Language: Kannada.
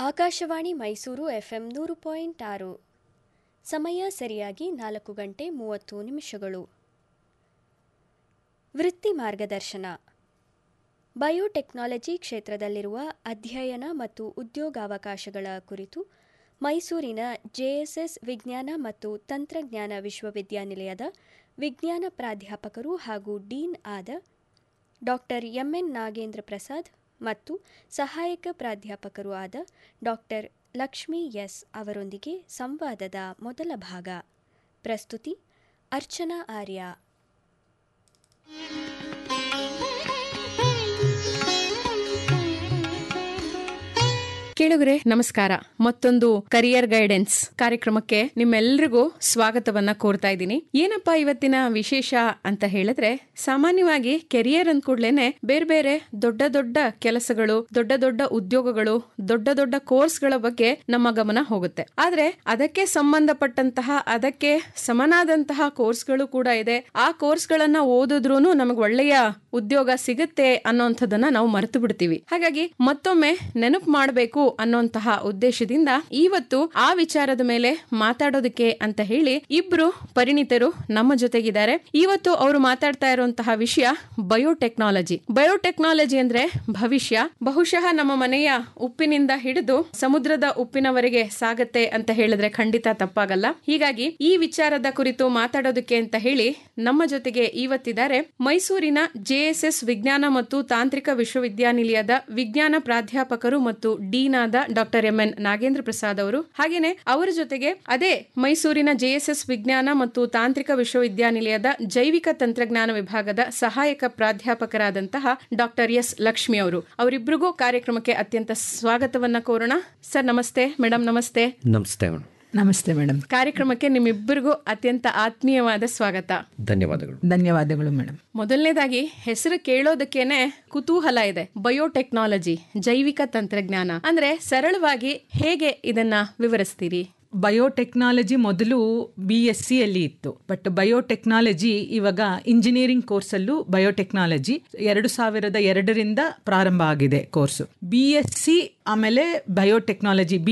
ಆಕಾಶವಾಣಿ ಮೈಸೂರು ಎಫ್ಎಂ ನೂರು ಪಾಯಿಂಟ್ ಆರು ಸಮಯ ಸರಿಯಾಗಿ ನಾಲ್ಕು ಗಂಟೆ ಮೂವತ್ತು ನಿಮಿಷಗಳು ವೃತ್ತಿ ಮಾರ್ಗದರ್ಶನ ಬಯೋಟೆಕ್ನಾಲಜಿ ಕ್ಷೇತ್ರದಲ್ಲಿರುವ ಅಧ್ಯಯನ ಮತ್ತು ಉದ್ಯೋಗಾವಕಾಶಗಳ ಕುರಿತು ಮೈಸೂರಿನ ಜೆಎಸ್ಎಸ್ ವಿಜ್ಞಾನ ಮತ್ತು ತಂತ್ರಜ್ಞಾನ ವಿಶ್ವವಿದ್ಯಾನಿಲಯದ ವಿಜ್ಞಾನ ಪ್ರಾಧ್ಯಾಪಕರು ಹಾಗೂ ಡೀನ್ ಆದ ಡಾಕ್ಟರ್ ಎಂಎನ್ ನಾಗೇಂದ್ರ ಪ್ರಸಾದ್ ಮತ್ತು ಸಹಾಯಕ ಪ್ರಾಧ್ಯಾಪಕರು ಆದ ಡಾಕ್ಟರ್ ಲಕ್ಷ್ಮೀ ಎಸ್ ಅವರೊಂದಿಗೆ ಸಂವಾದದ ಮೊದಲ ಭಾಗ ಪ್ರಸ್ತುತಿ ಅರ್ಚನಾ ಆರ್ಯ ಕೇಳುಗರೆ ನಮಸ್ಕಾರ ಮತ್ತೊಂದು ಕರಿಯರ್ ಗೈಡೆನ್ಸ್ ಕಾರ್ಯಕ್ರಮಕ್ಕೆ ನಿಮ್ಮೆಲ್ರಿಗೂ ಸ್ವಾಗತವನ್ನ ಕೋರ್ತಾ ಇದ್ದೀನಿ ಏನಪ್ಪಾ ಇವತ್ತಿನ ವಿಶೇಷ ಅಂತ ಹೇಳಿದ್ರೆ ಸಾಮಾನ್ಯವಾಗಿ ಕೆರಿಯರ್ ಅಂದ ಕೂಡ್ಲೇನೆ ಬೇರೆ ಬೇರೆ ದೊಡ್ಡ ದೊಡ್ಡ ಕೆಲಸಗಳು ದೊಡ್ಡ ದೊಡ್ಡ ಉದ್ಯೋಗಗಳು ದೊಡ್ಡ ದೊಡ್ಡ ಕೋರ್ಸ್ಗಳ ಬಗ್ಗೆ ನಮ್ಮ ಗಮನ ಹೋಗುತ್ತೆ ಆದ್ರೆ ಅದಕ್ಕೆ ಸಂಬಂಧಪಟ್ಟಂತಹ ಅದಕ್ಕೆ ಸಮನಾದಂತಹ ಕೋರ್ಸ್ಗಳು ಕೂಡ ಇದೆ ಆ ಕೋರ್ಸ್ಗಳನ್ನ ಓದಿದ್ರೂನು ನಮಗೆ ಒಳ್ಳೆಯ ಉದ್ಯೋಗ ಸಿಗುತ್ತೆ ಅನ್ನೋಂಥದ್ದನ್ನ ನಾವು ಮರೆತು ಬಿಡ್ತೀವಿ ಹಾಗಾಗಿ ಮತ್ತೊಮ್ಮೆ ನೆನಪು ಮಾಡಬೇಕು ಅನ್ನೋಂತಹ ಉದ್ದೇಶದಿಂದ ಇವತ್ತು ಆ ವಿಚಾರದ ಮೇಲೆ ಮಾತಾಡೋದಕ್ಕೆ ಅಂತ ಹೇಳಿ ಇಬ್ರು ಪರಿಣಿತರು ನಮ್ಮ ಜೊತೆಗಿದ್ದಾರೆ ಇವತ್ತು ಅವರು ಮಾತಾಡ್ತಾ ಇರುವಂತಹ ವಿಷಯ ಬಯೋಟೆಕ್ನಾಲಜಿ ಬಯೋಟೆಕ್ನಾಲಜಿ ಅಂದ್ರೆ ಭವಿಷ್ಯ ಬಹುಶಃ ನಮ್ಮ ಮನೆಯ ಉಪ್ಪಿನಿಂದ ಹಿಡಿದು ಸಮುದ್ರದ ಉಪ್ಪಿನವರೆಗೆ ಸಾಗತ್ತೆ ಅಂತ ಹೇಳಿದ್ರೆ ಖಂಡಿತ ತಪ್ಪಾಗಲ್ಲ ಹೀಗಾಗಿ ಈ ವಿಚಾರದ ಕುರಿತು ಮಾತಾಡೋದಕ್ಕೆ ಅಂತ ಹೇಳಿ ನಮ್ಮ ಜೊತೆಗೆ ಇವತ್ತಿದ್ದಾರೆ ಮೈಸೂರಿನ ಜೆಎಸ್ಎಸ್ ವಿಜ್ಞಾನ ಮತ್ತು ತಾಂತ್ರಿಕ ವಿಶ್ವವಿದ್ಯಾನಿಲಯದ ವಿಜ್ಞಾನ ಪ್ರಾಧ್ಯಾಪಕರು ಮತ್ತು ಡೀನ್ ಆದ doctor M N Nagendra Prasad ಅವರು ಹಾಗೇನೆ ಅವರ ಜೊತೆಗೆ ಅದೇ ಮೈಸೂರಿನ ಜೆಎಸ್ಎಸ್ ವಿಜ್ಞಾನ ಮತ್ತು ತಾಂತ್ರಿಕ ವಿಶ್ವವಿದ್ಯಾನಿಲಯದ ಜೈವಿಕ ತಂತ್ರಜ್ಞಾನ ವಿಭಾಗದ ಸಹಾಯಕ ಪ್ರಾಧ್ಯಾಪಕರಾದಂತಹ ಡಾಕ್ಟರ್ ಎಸ್ ಲಕ್ಷ್ಮಿ ಅವರು ಅವರಿಬ್ಬರಿಗೂ ಕಾರ್ಯಕ್ರಮಕ್ಕೆ ಅತ್ಯಂತ ಸ್ವಾಗತವನ್ನ ಕೋರೋಣ ಸರ್ ನಮಸ್ತೆ ಮೇಡಮ್ ನಮಸ್ತೆ ನಮಸ್ತೆ ಮೇಡಮ್ ನಮಸ್ತೆ ಮೇಡಮ್ ಕಾರ್ಯಕ್ರಮಕ್ಕೆ ನಿಮ್ಮಿಬ್ಬರಿಗೂ ಅತ್ಯಂತ ಆತ್ಮೀಯವಾದ ಸ್ವಾಗತ ಧನ್ಯವಾದಗಳು ಧನ್ಯವಾದಗಳು ಮೇಡಮ್ ಮೊದಲನೇದಾಗಿ ಹೆಸರು ಕೇಳೋದಕ್ಕೇನೆ ಕುತೂಹಲ ಇದೆ ಬಯೋಟೆಕ್ನಾಲಜಿ ಜೈವಿಕ ತಂತ್ರಜ್ಞಾನ ಅಂದ್ರೆ ಸರಳವಾಗಿ ಹೇಗೆ ಇದನ್ನ ವಿವರಿಸ್ತೀರಿ ಬಯೋಟೆಕ್ನಾಲಜಿ ಮೊದಲು ಬಿ ಎಸ್ ಸಿ ಅಲ್ಲಿ ಇತ್ತು ಬಟ್ ಬಯೋಟೆಕ್ನಾಲಜಿ ಇವಾಗ ಇಂಜಿನಿಯರಿಂಗ್ ಕೋರ್ಸಲ್ಲೂ ಬಯೋಟೆಕ್ನಾಲಜಿ ಎರಡು ಸಾವಿರದ ಎರಡರಿಂದ ಪ್ರಾರಂಭ ಆಗಿದೆ ಕೋರ್ಸು ಬಿ ಎಸ್ ಸಿ ಆಮೇಲೆ ಬಯೋಟೆಕ್ನಾಲಜಿ